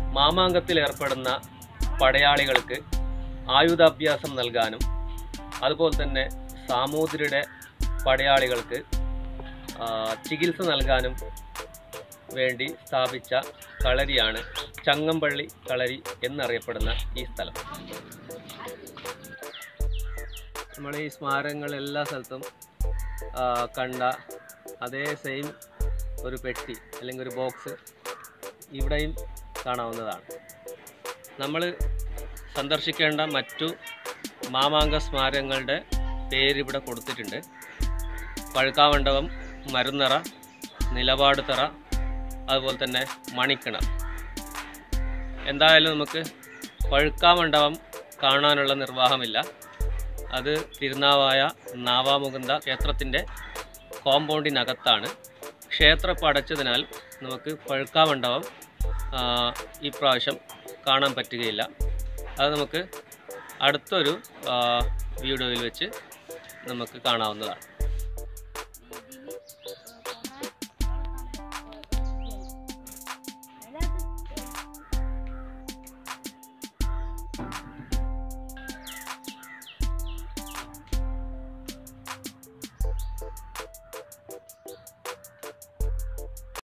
മാമാങ്കത്തിൽ ഏർപ്പെടുന്ന പടയാളികൾക്ക് ആയുധാഭ്യാസം നൽകാനും അതുപോലെ തന്നെ സാമൂതിരിയുടെ പടയാളികൾക്ക് ആ, ചികിത്സ നൽകാനും വേണ്ടി സ്ഥാപിച്ച കളരിയാണ് ചങ്ങമ്പള്ളി കളരി എന്നറിയപ്പെടുന്ന ഈ സ്ഥലം നമ്മൾ ഈ സ്മാരകങ്ങൾ എല്ലാ സ്ഥലത്തും ആ, കണ്ട അതേ സെയിം ഒരു പെട്ടി അല്ലെങ്കിൽ ഒരു ബോക്സ് ഇവിടെയും കാണാവുന്നതാണ് നമ്മൾ സന്ദർശിക്കേണ്ട മറ്റു മാമാങ്ക സ്മാരകങ്ങളുടെ പേര് ഇവിടെ കൊടുത്തിട്ടുണ്ട് പഴുക്കാമണ്ഡപം മരുന്നറ നിലപാട് തറ അതുപോലെ തന്നെ മണിക്കിണർ എന്തായാലും നമുക്ക് പഴുക്കാമണ്ഡപം കാണാനുള്ള നിർവാഹമില്ല അത് തിരുനാവായ നാവാമുകുന്ദ ക്ഷേത്രത്തിൻ്റെ കോമ്പൗണ്ടിനകത്താണ് ക്ഷേത്രം ഇപ്പോൾ അടച്ചതിനാൽ നമുക്ക് പഴുക്കാമണ്ഡപം ആ, ഈ പ്രാവശ്യം കാണാൻ പറ്റുകയില്ല അത് നമുക്ക് അടുത്തൊരു ആ, വീഡിയോയിൽ വെച്ച് നമുക്ക് കാണാവുന്നതാണ്